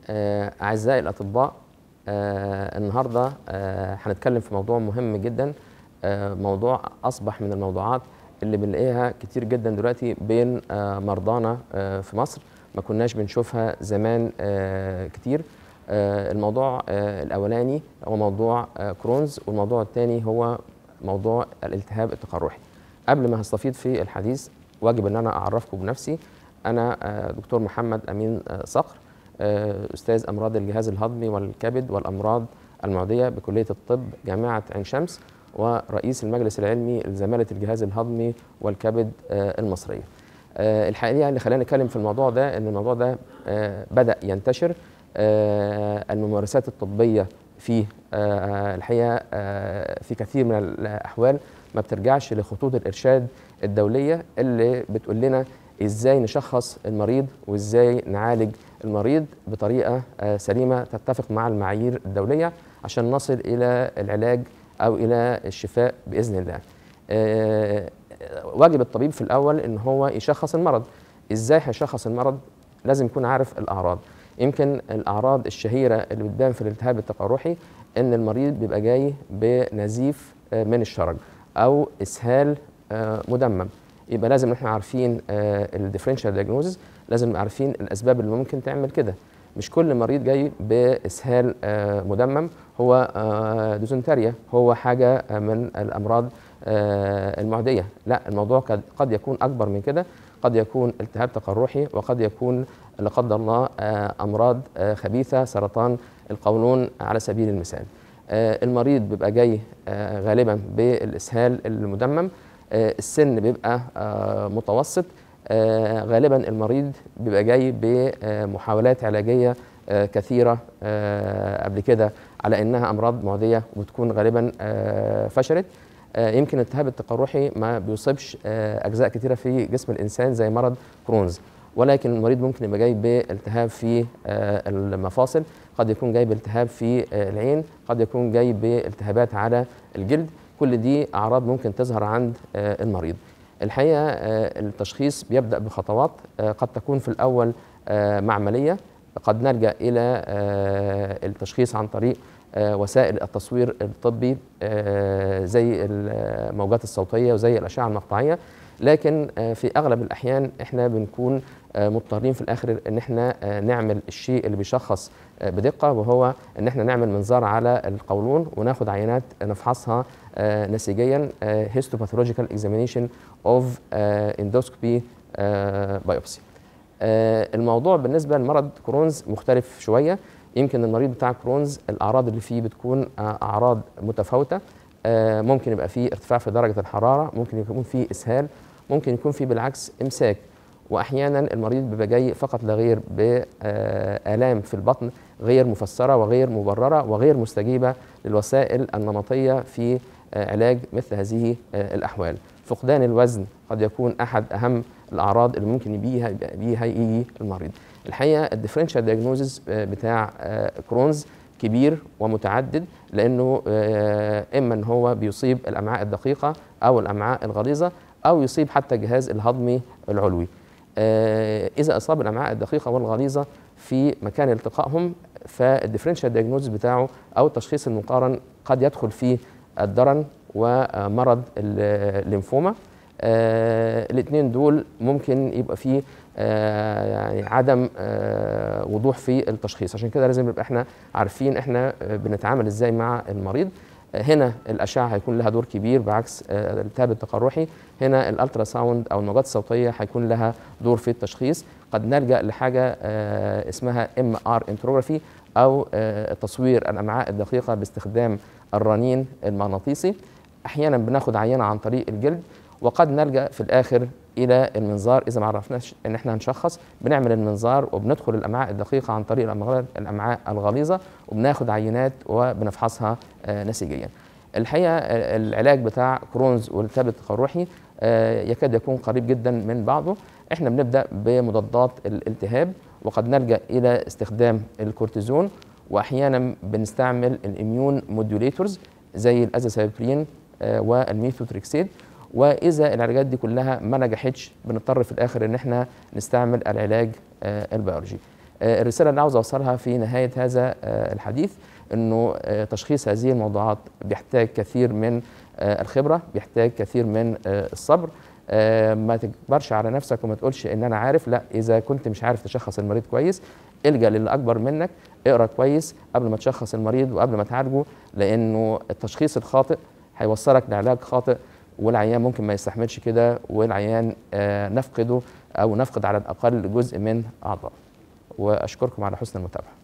آه، أعزائي الأطباء آه، النهاردة آه، هنتكلم في موضوع مهم جدا آه، موضوع أصبح من الموضوعات اللي بنلاقيها كتير جدا دلوقتي بين آه، مرضانا آه، في مصر ما كناش بنشوفها زمان آه، كتير آه، الموضوع آه، الأولاني هو موضوع آه، كرونز والموضوع الثاني هو موضوع الالتهاب التقرحي قبل ما هستفيض في الحديث واجب ان انا اعرفكم بنفسي انا آه، دكتور محمد امين آه، صقر آه، استاذ امراض الجهاز الهضمي والكبد والامراض المعديه بكليه الطب جامعه عين شمس ورئيس المجلس العلمي لزماله الجهاز الهضمي والكبد آه، المصريه. آه، الحقيقه اللي خلاني اتكلم في الموضوع ده ان الموضوع ده آه، بدا ينتشر آه، الممارسات الطبيه فيه آه، الحقيقه آه، في كثير من الاحوال ما بترجعش لخطوط الارشاد الدوليه اللي بتقول لنا ازاي نشخص المريض وازاي نعالج المريض بطريقه آه، سليمه تتفق مع المعايير الدوليه عشان نصل الى العلاج او الى الشفاء باذن الله. آه، واجب الطبيب في الاول ان هو يشخص المرض. ازاي هيشخص المرض؟ لازم يكون عارف الاعراض. يمكن الاعراض الشهيره اللي بتبان في الالتهاب التقرحي ان المريض بيبقى جاي بنزيف آه، من الشرج او اسهال آه، مدمم يبقى لازم إن احنا عارفين الديفرنشال دياجنوزز لازم نبقى عارفين الاسباب اللي ممكن تعمل كده مش كل مريض جاي باسهال آه، مدمم هو آه، ديزنتريا هو حاجه آه، من الامراض آه، المعديه لا الموضوع قد- قد يكون اكبر من كده قد يكون التهاب تقرحي وقد يكون لا قدر الله آه، امراض آه، خبيثه سرطان القولون على سبيل المثال آه، المريض بيبقى جاي آه، غالبا بالاسهال المدمم آه، السن بيبقى آه، متوسط آه، غالبا المريض بيبقى جاي بمحاولات علاجيه آه، كثيره آه، قبل كده على انها امراض معديه وبتكون غالبا آه، فشلت آه، يمكن الالتهاب التقرحي ما بيصيبش آه، اجزاء كثيره في جسم الانسان زي مرض كرونز ولكن المريض ممكن يبقى جاي بالتهاب في آه، المفاصل قد يكون جاي بالتهاب في آه، العين قد يكون جاي بالتهابات على الجلد كل دي اعراض ممكن تظهر عند آه، المريض الحقيقه آه، التشخيص بيبدا بخطوات آه، قد تكون في الاول آه، معمليه قد نلجا الى آه، التشخيص عن طريق آه، وسائل التصوير الطبي آه، زي الموجات الصوتيه وزي الاشعه المقطعيه لكن آه، في اغلب الاحيان احنا بنكون آه، مضطرين في الاخر ان احنا آه، نعمل الشيء اللي بيشخص آه، بدقه وهو ان احنا نعمل منظار على القولون وناخد عينات نفحصها آه، نسيجيا هيستوباثولوجيكال اكزامينيشن اوف اندوسكوبي بايوبسي الموضوع بالنسبه لمرض كرونز مختلف شويه يمكن المريض بتاع كرونز الاعراض اللي فيه بتكون آه، اعراض متفاوته آه، ممكن يبقى فيه ارتفاع في درجه الحراره ممكن يكون فيه اسهال ممكن يكون فيه بالعكس امساك واحيانا المريض بيبقى جاي فقط لا غير بالام في البطن غير مفسره وغير مبرره وغير مستجيبه للوسائل النمطيه في آه، علاج مثل هذه آه، الاحوال فقدان الوزن قد يكون احد اهم الاعراض اللي ممكن بيها بيها يجي المريض الحقيقه الديفرنشال دياجنوزز بتاع آه، كرونز كبير ومتعدد لانه آه، اما ان هو بيصيب الامعاء الدقيقه او الامعاء الغليظه او يصيب حتى الجهاز الهضمي العلوي آه، اذا اصاب الامعاء الدقيقه والغليظه في مكان التقائهم فالديفرنشال دياجنوز بتاعه او التشخيص المقارن قد يدخل فيه الدرن ومرض ال- الليمفوما آه الاثنين دول ممكن يبقى فيه آه يعني عدم آه وضوح في التشخيص عشان كده لازم نبقى احنا عارفين احنا آه بنتعامل ازاي مع المريض آه هنا الاشعه هيكون لها دور كبير بعكس آه الالتهاب التقرحي هنا الالترا ساوند او الموجات الصوتيه هيكون لها دور في التشخيص قد نلجا لحاجه آه اسمها ام ار انتروجرافي او آه تصوير الامعاء الدقيقه باستخدام الرنين المغناطيسي احيانا بناخد عينه عن طريق الجلد وقد نلجا في الاخر الى المنظار اذا ما عرفناش ان احنا هنشخص بنعمل المنظار وبندخل الامعاء الدقيقه عن طريق الأمغ- الامعاء الغليظه وبناخد عينات وبنفحصها آه، نسيجيا. الحقيقه آه، العلاج بتاع كرونز والالتهاب التقرحي آه، يكاد يكون قريب جدا من بعضه احنا بنبدا بمضادات الالتهاب وقد نلجا الى استخدام الكورتيزون واحيانا بنستعمل الاميون موديوليتورز زي الازاسايبرين آه، والميثوتريكسيد واذا العلاجات دي كلها ما نجحتش بنضطر في الاخر ان احنا نستعمل العلاج آه، البيولوجي آه، الرساله اللي عاوز اوصلها في نهايه هذا آه، الحديث انه آه، تشخيص هذه الموضوعات بيحتاج كثير من آه، الخبره بيحتاج كثير من آه، الصبر آه، ما تكبرش على نفسك وما تقولش ان انا عارف لا اذا كنت مش عارف تشخص المريض كويس الجا للي اكبر منك اقرا كويس قبل ما تشخص المريض وقبل ما تعالجه لانه التشخيص الخاطئ هيوصلك لعلاج خاطئ والعيان ممكن ما يستحملش كده والعيان آه، نفقده او نفقد على الاقل جزء من اعضائه واشكركم على حسن المتابعه